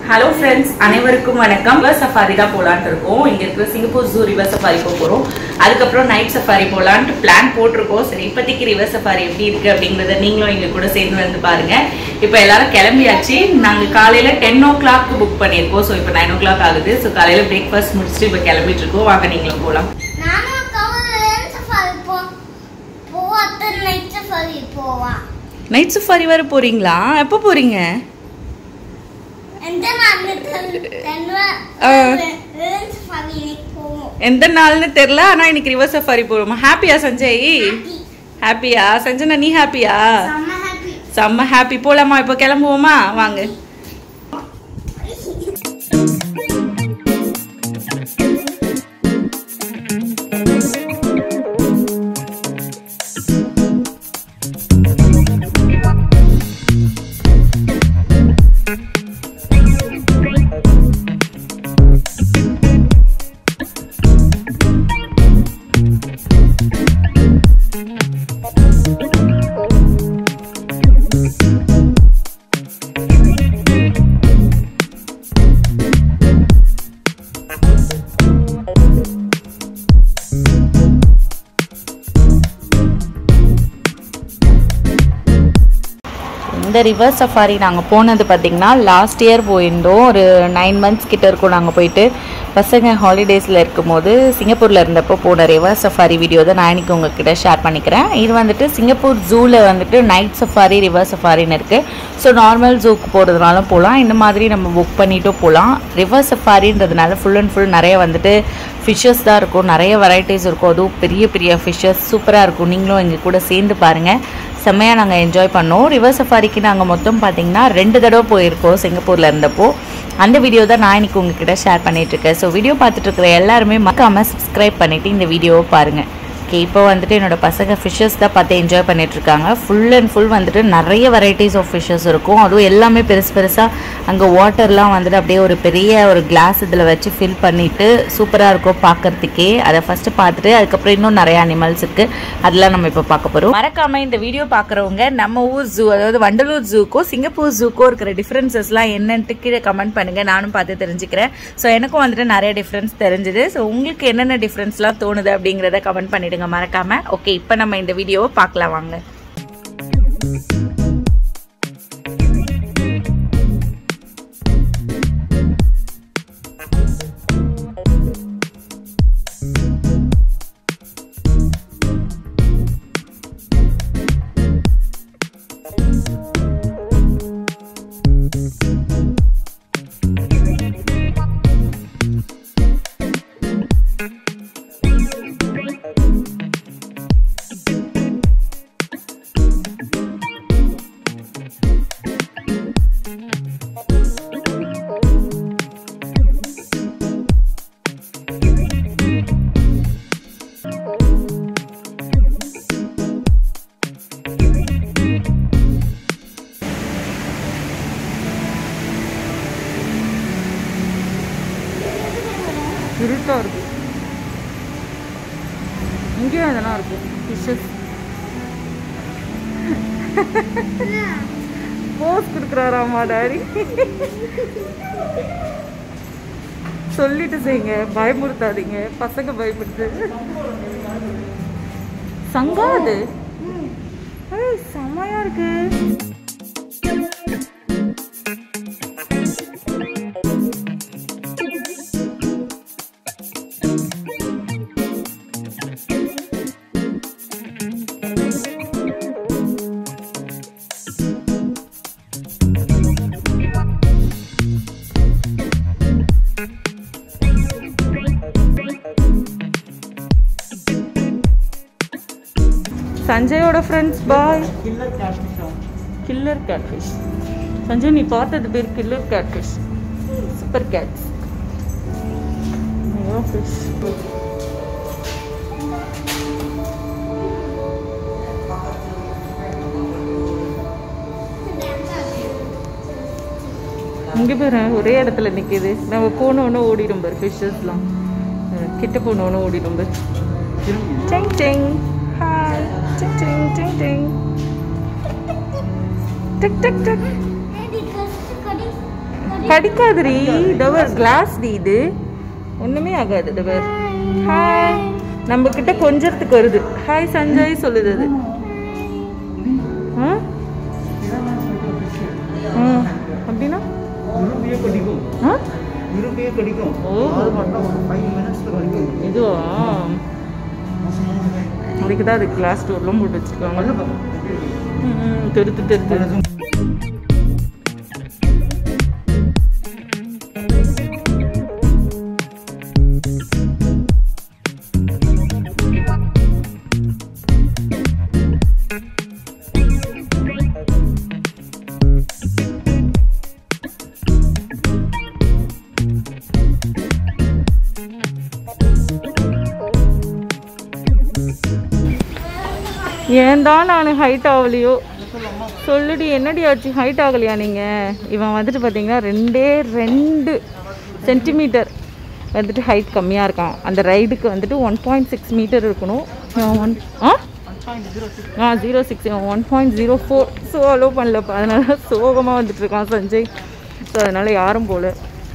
Hello friends அனைவருக்கும் வணக்கம் river safari தான் போலான்ட்டு இருக்கோம் இங்க இருக்கிற சிங்கப்பூர் ஜூ ரிவர் சஃபாரி போக போறோம் அதுக்கப்புறம் நைட் சஃபாரி போலான்ட்டு பிளான் போட்டிருக்கோம் சரி இப்போதைக்கு ரிவர் சஃபாரி எப்படி இருக்கு அப்படிங்கறத நீங்களும் எங்க கூட சேர்ந்து வந்து பாருங்க இப்போ எல்லாரும் கிளம்பியாச்சு நாங்க காலையில டென் ஓ கிளாக் புக் பண்ணியிருக்கோம் ஸோ இப்போ நைன் ஓ கிளாக் ஆகுது ஸோ காலையில பிரேக்ஃபாஸ்ட் முடிச்சுட்டு இப்போ கிளம்பிட்டு இருக்கோம் வாங்க நீங்களும் போகலாம் நானும் அக்காவும் லேன் சஃபாரி போ போவா அத்தனை நைட் சஃபாரி போவா நைட் சஃபாரி வர போறீங்களா எப்போ போறீங்க எந்த நாள் தென்வா ஆ. லேன் சஃபாரி இன்னைக்கு போவோம் எந்த நாள்னு தெரியல ஆனா இன்னைக்கு ரிவர் சஃபாரி போறோமா ஹாப்பியா சஞ்சய் ஹாப்பி ஹாப்பியா சஞ்சனா நீ ஹாப்பியா செம்ம ஹாப்பி செம்ம ஹாப்பி போலாமா இப்போ கிளம்புவோமா வாங்க இந்த ரிவர் சஃபாரி நாங்கள் போனது பார்த்திங்கன்னா லாஸ்ட் இயர் போயிருந்தோம் ஒரு நைன் மந்த்ஸ் கிட்ட இருக்கும் நாங்கள் போயிட்டு பசங்க ஹாலிடேஸில் இருக்கும்போது சிங்கப்பூரில் இருந்தப்போ போன ரிவர் சஃபாரி வீடியோ தான் நான் இன்னைக்கு உங்ககிட்ட ஷேர் பண்ணிக்கிறேன் இது வந்துட்டு சிங்கப்பூர் ஜூவில் வந்துட்டு நைட் சஃபாரி ரிவர் சஃபாரின்னு இருக்குது ஸோ நார்மல் ஜூக்கு போகிறதுனாலும் போகலாம் இந்த மாதிரி நம்ம புக் பண்ணிட்டும் போகலாம் ரிவர் சஃபாரின்றதுனால ஃபுல் அண்ட் ஃபுல் நிறைய வந்துட்டு ஃபிஷ்ஷஸ் தான் இருக்கும் நிறைய வெரைட்டிஸ் இருக்கும் அதுவும் பெரிய பெரிய ஃபிஷ்ஷஸ் சூப்பராக இருக்கும் நீங்களும் எங்கள் கூட சேர்ந்து பாருங்கள் செம்மையாக நாங்கள் என்ஜாய் பண்ணோம் ரிவர் சஃபாரிக்கு நாங்கள் மொத்தம் பார்த்தீங்கன்னா ரெண்டு தடவை போயிருக்கோம் சிங்கப்பூரில் இருந்தப்போ அந்த வீடியோ தான் நான் இன்னைக்கு உங்ககிட்ட ஷேர் பண்ணிட்டு இருக்கேன் ஸோ வீடியோ பார்த்துட்டு இருக்கிற எல்லாருமே மறக்காம சப்ஸ்கிரைப் பண்ணிட்டு இந்த வீடியோவை பாருங்கள் ஓகே இப்போ வந்துட்டு என்னோட பசங்க ஃபிஷ்ஷஸ் தான் பார்த்து என்ஜாய் பண்ணிட்டு இருக்காங்க ஃபுல் அண்ட் ஃபுல் வந்துட்டு நிறைய வெரைட்டிஸ் ஆஃப் ஃபிஷ்ஷஸ் இருக்கும் அதுவும் எல்லாமே பெருசு பெருசாக அங்கே வாட்டர்லாம் வந்துட்டு அப்படியே ஒரு பெரிய ஒரு கிளாஸ் இதில் வச்சு ஃபில் பண்ணிட்டு சூப்பராக இருக்கும் பார்க்கறதுக்கே அதை ஃபஸ்ட்டு பார்த்துட்டு அதுக்கப்புறம் இன்னும் நிறைய அனிமல்ஸ் இருக்குது அதெல்லாம் நம்ம இப்போ பார்க்க போகிறோம் மறக்காம இந்த வீடியோ பார்க்குறவங்க நம்ம ஊர் ஜூ அதாவது வண்டலூர் ஜூக்கோ சிங்கப்பூர் ஜூக்கோ இருக்கிற டிஃப்ரென்சஸ்லாம் என்னன்ட்டு கீழே கமெண்ட் பண்ணுங்க நானும் பார்த்து தெரிஞ்சுக்கிறேன் ஸோ எனக்கும் வந்துட்டு நிறைய டிஃப்ரென்ஸ் தெரிஞ்சுது ஸோ உங்களுக்கு என்னென்ன டிஃப்ரென்ஸ்லாம் தோணுது அப்படிங்கிறத கமெண்ட் பண்ணிடுங்க மறக்காம ஓகே இப்போ நம்ம இந்த வீடியோவை பார்க்கலாம் வாங்க இருட்டா இருக்கு இங்கேயும் அதெல்லாம் இருக்கு ஃபிஷ்ஷஸ் போஸ் கொடுக்குறாராமா டாடி சொல்லிட்டு செய்யுங்க பயமுறுத்தாதீங்க பசங்க பயப்படுத்து சங்கா அது ஏய், செமையா இருக்கு சஞ்சயோட ஃப்ரெண்ட்ஸ் பாய் கில்லர் கேட்ஃபிஷ் சஞ்சய் நீ பார்த்தது பேர் killer catfish super cats fish இங்கே பாரு ஒரே இடத்துல நிற்கிது நம்ம போனோன்னு ஓடிடும் பாரு ஃபிஷ்ஷஸ்லாம் கிட்ட போனோன்னு ஓடிடும் பாரு ding ding hi ding ding ding ding tick tick tick Daddy, கஷ்ட கடி கடி கடிக்காதுடி டவர் கிளாஸ் டி இது ஒண்ணுமே ஆகாது டவர் ஹாய் நம்ம கிட்ட கொஞ்சத்துக்கு வருது ஹாய் சஞ்சய் சொல்லுது அது ஆ? ம், அப்படின்னா இருபையே கடிக்கும் ஆ? இருபையே கடிக்கும் ஓ. அது மட்டும் ஒரு ஃபைவ் மினிட்ஸில் கடிக்கும் இதுவா அதுக்கு தான் அது கிளாஸ் டோர்லாம் போட்டு வச்சிருக்காங்க ம், ம், தெருத்து தெருத்து ஏன் தான் நான் ஹைட் ஆகலையோ சொல்லுடி என்னடி ஆச்சு ஹைட் ஆகலையா நீங்கள் இவன் வந்துட்டு பார்த்தீங்கன்னா ரெண்டே ரெண்டு சென்டிமீட்டர் வந்துட்டு ஹைட் கம்மியாக இருக்கான் அந்த ரைடுக்கு வந்துட்டு ஒன் பாயிண்ட் சிக்ஸ் மீட்டர் இருக்கணும் one ah ah zero six one point zero four so allow பண்ணலப்பா அதனால சோகமாக வந்துட்டு இருக்கான் சஞ்சய் ஸோ அதனால யாரும் போகல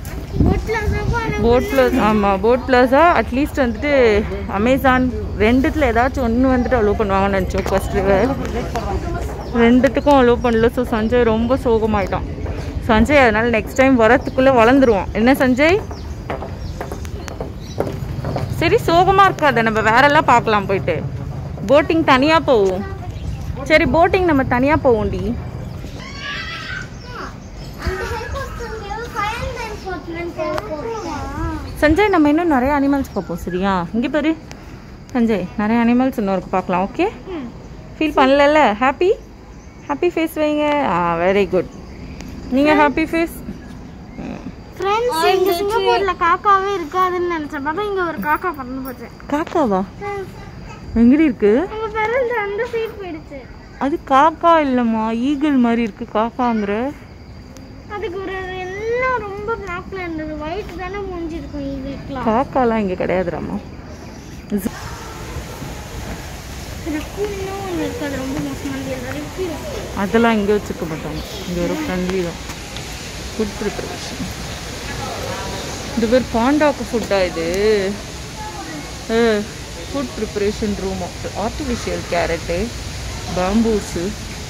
போட் ப்ளஸ் ஆமாம் போட் ப்ளஸா அட்லீஸ்ட் வந்துட்டு அமேசான் ரெண்டுத்தில் ஏதாச்சும் ஒன்று வந்துட்டு அலோவ் பண்ணுவாங்கன்னு நினச்சோம் ஃபஸ்ட்டு ரெண்டுத்துக்கும் அலோவ் பண்ணல ஸோ சஞ்சய் ரொம்ப சோகமாயிட்டான் சஞ்சய் அதனால் நெக்ஸ்ட் டைம் வரத்துக்குள்ளே வளர்ந்துருவான் என்ன சஞ்சய் சரி சோகமாக இருக்காத நம்ம வேறெல்லாம் பார்க்கலாம் போயிட்டு போட்டிங் தனியாக போவோம் சரி போட்டிங் நம்ம தனியாக போவோம்டி அந்த ஹெலிகாப்டர் ஃபயர் ஹெலிகாப்டர் சஞ்சய் நம்ம இன்னும் நிறைய அனிமல்ஸ் பார்ப்போம் சரியா இங்கே பாரு சஞ்சய் நிறைய அனிமல்ஸ் இன்னொருக்கு பார்க்கலாம் ஓகே ஃபீல் பண்ணலல்ல ஹாப்பி ஹாப்பி ஃபேஸ் வைங்க ஆ வெரி குட் நீங்கள் ஹாப்பி ஃபேஸ் ஃப்ரெண்ட்ஸ் இங்க சிங்கப்பூர்ல காக்காவே இருக்காதுன்னு நினைச்சேன் பார்த்தா இங்க ஒரு காக்கா பறந்து போச்சு காக்காவா எங்கடி இருக்கு உங்க பிறந்த அந்த சைடு போயிடுச்சு அது காக்கா இல்லைம்மா ஈகிள் மாதிரி இருக்கு காக்காங்கிற அதுக்கு ஒரு எல்லாம் ரொம்ப பிளாக்ல இருந்தது ஒயிட் தானே முடிஞ்சிருக்கும் இதுக்கெல்லாம் காக்காலாம் இங்கே கிடையாதுராம்மா ரக்கூனும் ஒன்று இருக்கு அது ரொம்ப மோசமானது எல்லாரும் அதெல்லாம் இங்கே வச்சுக்க மாட்டாங்க இங்கே ஒரு ஃப்ரெண்ட்லி தான் ஃபுட் ப்ரிப்பரேஷன் இது பேர் பாண்டாக்கு ஃபுட்டா இது food preparation room artificial carrot bamboos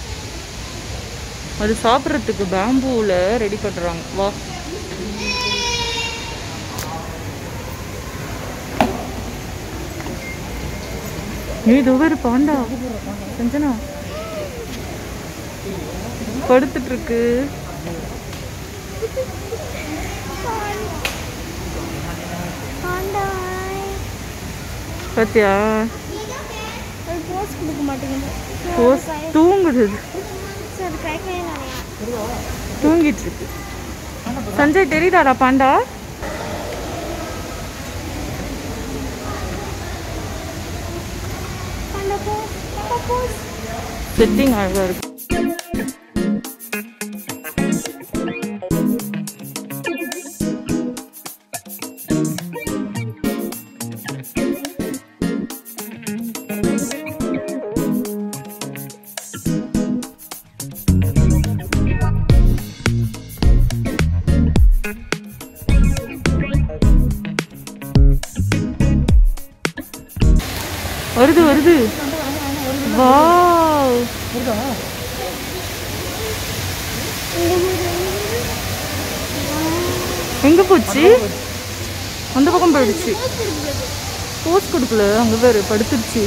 அது சாப்பிட்றதுக்கு பேம்பூவில் ரெடி பண்ணுறாங்க வா இது ஒரு பாண்டா சஞ்சனா படுத்துட்டு இருக்கு பாத்தியா அது போஸ் கொடுக்க மாட்டேங்குது போஸ் தூங்குது சரி கை கை நிறையா தூங்கிட்டு இருக்கு சஞ்சய் தெரியுதாடா பாண்டா அந்த போஸ் அந்த போஸ் செட்டிங் அழகா இருக்கு வருது வருது வாவ் எங்க போச்சு அந்த பக்கம் போயிடுச்சு போஸ் கொடுக்கல அங்க பேரு படுத்துருச்சு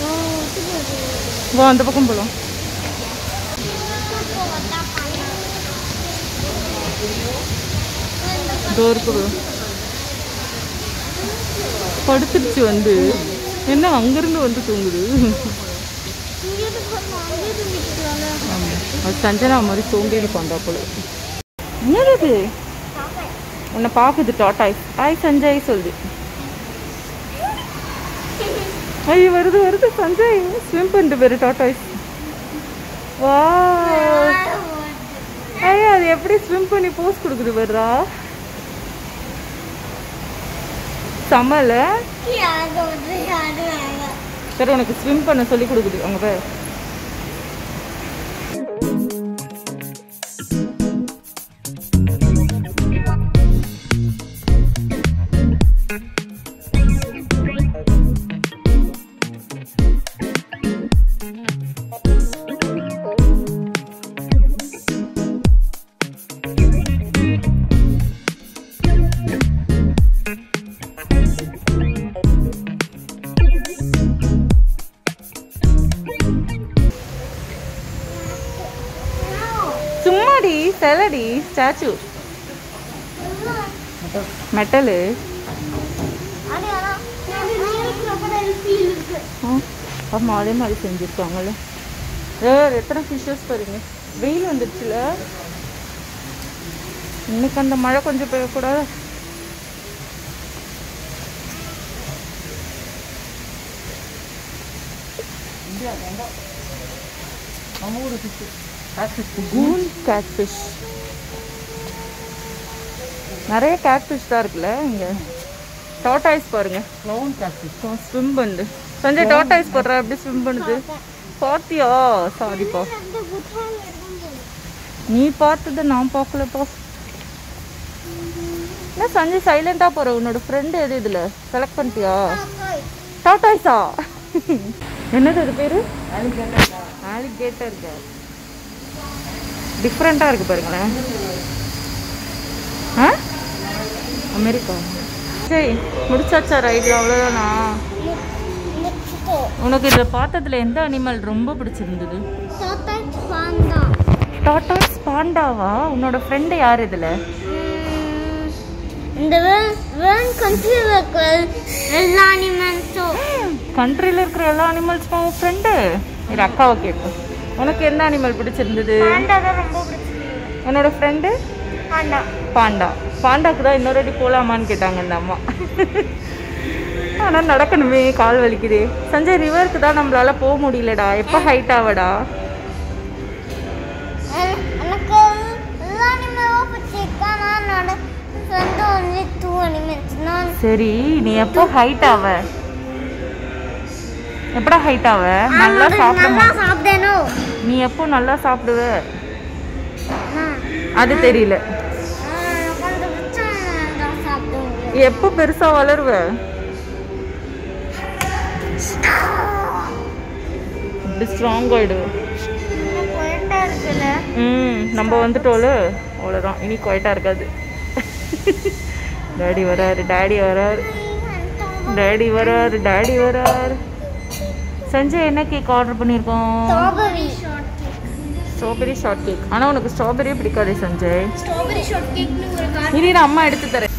வா அந்த பக்கம் போலாம் இதோ இருக்குது படுத்துருச்சு வந்து என்ன அங்கிருந்து வந்து தூங்குது இங்கேருந்து போகணும் அங்கேருந்து நிற்கலாம்ல ஆமா. அது சஞ்சனா மாதிரி சோம்பேறி பாண்டா போல என்னது இது? உன்னை பார்க்குது டாட்டாய் ஹாய் சஞ்சய் சொல்லுது ஐய் வருது வருது சஞ்சய் ஸ்விம் பண்ணிட்டு பேரு டாட்டாய்ஸ் வா ஐயா அது எப்படி ஸ்விம் பண்ணி போஸ் கொடுக்குது வருதா சமல யாரு வந்து யாரு வேலை சரி உனக்கு ஸ்விம் பண்ண சொல்லி கொடுக்குது அங்க பேர் சிலடி ஸ்டாச்சு மெட்டலு அது ஆனா crocodile feel இருக்கு ஆமாம் அதே மாதிரி செஞ்சுருக்காங்கல்ல ஏ எத்தனை ஃபிஷ்ஷஸ் பாருங்க வெயில் வந்துடுச்சுல இன்னைக்கு அந்த மழை கொஞ்சம் பெய்யக்கூடாது நம்ம ஊர் ஃபிஷ் ஆக்சிஸ் கூன் கேட்ஃபிஷ் நிறைய கேட்ஃபிஷ் தான் இருக்குல்ல இங்கே டாட்டாய்ஸ் பாருங்க க்ளவுன் கேக்டிஸ் ஸ்விம் பண்ணுது சஞ்சய் டாட்டாய்ஸ் போடுறா எப்படி ஸ்விம் பண்ணுது பார்த்தியா சாரிப்பா அந்த புத்தகம் இருக்கும் நீ பார்த்ததை நான் பார்க்கலப்பா என்ன சஞ்சய் சைலண்டாக போகிற உன்னோட ஃப்ரெண்டு எது இதில் செலக்ட் பண்ணிட்டியா டாட்டாய்ஸா என்னது அது பேர் ஆலிகேட்டர் டிஃப்ரெண்ட்டாக இருக்குது பாருங்களேன் ஆ அமெரிக்கா சரி முடிச்சாச்சா ரைடு அவ்வளோதானா முச்சுக்கோ உனக்கு இதில் பார்த்ததுல எந்த அனிமல் ரொம்ப பிடிச்சிருந்தது டாட்டாச் பாண்டா டாட்டாஸ் பாண்டாவா உன்னோட ஃப்ரெண்டு யார் இதில் இந்த வேர்ல்ட் கண்ட்ரியில் இருக்கிற எல்லா அனிமல்ஸும் கண்ட்ரியில் இருக்கிற எல்லா அனிமல்ஸும் உன் ஃப்ரெண்டு இது அக்காவை கேட்கும் உனக்கு என்ன அனிமல் பிடிச்சிருந்தது பாண்டா தான் ரொம்ப பிடிச்சிருக்கு என்னோட ஃப்ரெண்டு பாண்டா பாண்டா பாண்டாக்கு தான் இன்னொரு வாட்டி போகலாமான்னு கேட்டாங்க இந்த அம்மா ஆனால் நடக்கணுமே கால் வலிக்குதே சஞ்சய் ரிவருக்கு தான் நம்மளால போக முடியலடா எப்போ ஹைட் ஆவடா என- எனக்கு எல்லா அனிமலும் பிடிச்சிருக்கு ஆனால் என்னோட ஃப்ரெண்டு ஒன்லி டூ அனிமல்ஸ் நான் சரி நீ எப்போ ஹைட் ஆவ எப்படா ஹைட் ஆவ நல்லா சாப்பிட நல்லா சாப்பிடணும் நீ எப்போ நல்லா சாப்பிடுவ நான் அது தெரியல நான் கொஞ்சம் பிடிச்சா நல்லா சாப்பிட முடியும் எப்போ பெருசா வளருவ இப்படி ஸ்ட்ராங் ஆயிடுவ இன்னும் போயிட்டே இருக்குல்ல ம் நம்ம வந்துட்டோல அவ்வளோதான் இனி குவைட்டாக இருக்காது டாடி வராரு டாடி வராரு டாடி வராரு டாடி வராரு சஞ்சய் என்ன கேக் ஆர்டர் பண்ணியிருக்கோம் ஸ்ட்ராபெரி ஸ்ட்ராபெரி ஷார்ட் கேக் ஆனால் உனக்கு ஸ்ட்ராபெரியே பிடிக்காதே சஞ்சய் ஸ்ட்ராபெரி ஷார்ட் கேக்னு ஒரு கார் இனி நான் அம்மா எடுத்து தரேன்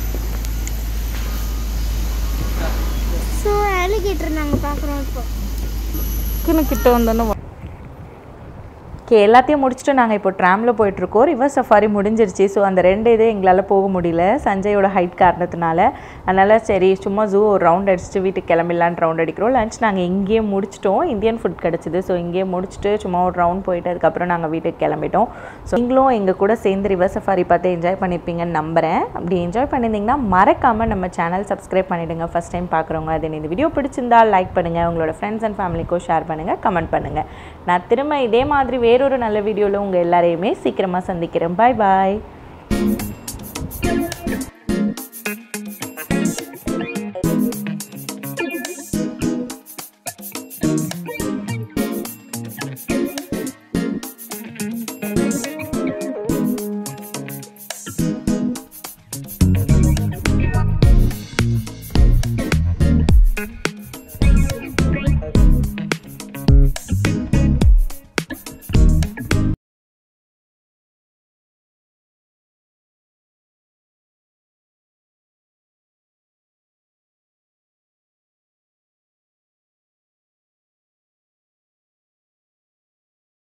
ஸோ ஆலிகேட்டர் நாங்கள் பார்க்குறோம் இப்போ டக்குன்னு கிட்ட வந்தோன்னு ஓகே எல்லாத்தையும் முடிச்சுட்டு நாங்கள் இப்போ ட்ராமில் போயிட்டுருக்கோம் ரிவர் சஃபாரி முடிஞ்சிருச்சு ஸோ அந்த ரெண்டு இதே எங்களால் போக முடியல சஞ்சயோட ஹைட் காரணத்தினால அதனால் சரி சும்மா ஜூ ஒரு ரவுண்ட் அடிச்சுட்டு வீட்டுக்கு கிளம்பிடலான்னு ரவுண்ட் அடிக்கிறோம் லஞ்ச் நாங்கள் இங்கேயே முடிச்சிட்டோம் இந்தியன் ஃபுட் கிடச்சிது ஸோ இங்கேயே முடிச்சுட்டு சும்மா ஒரு ரவுண்ட் போயிட்டு அதுக்கப்புறம் நாங்கள் வீட்டுக்கு கிளம்பிட்டோம் ஸோ நீங்களும் எங்கள் கூட சேர்ந்து ரிவர் சஃபாரி பார்த்து என்ஜாய் பண்ணியிருப்பீங்கன்னு நம்புகிறேன் அப்படி என்ஜாய் பண்ணியிருந்தீங்கன்னா மறக்காமல் நம்ம சேனல் சப்ஸ்கிரைப் பண்ணிவிடுங்க ஃபஸ்ட் டைம் பார்க்குறவங்க அது இந்த வீடியோ பிடிச்சிருந்தா லைக் பண்ணுங்கள் உங்களோட ஃப்ரெண்ட்ஸ் அண்ட் ஃபேமிலிக்கும் ஷேர் பண்ணுங்கள் கமெண்ட் பண்ணுங்கள் நான் திரும்ப இதே மாதிரி வேறொரு நல்ல வீடியோவில் உங்கள் எல்லாரையுமே சீக்கிரமாக சந்திக்கிறேன் பாய் பாய்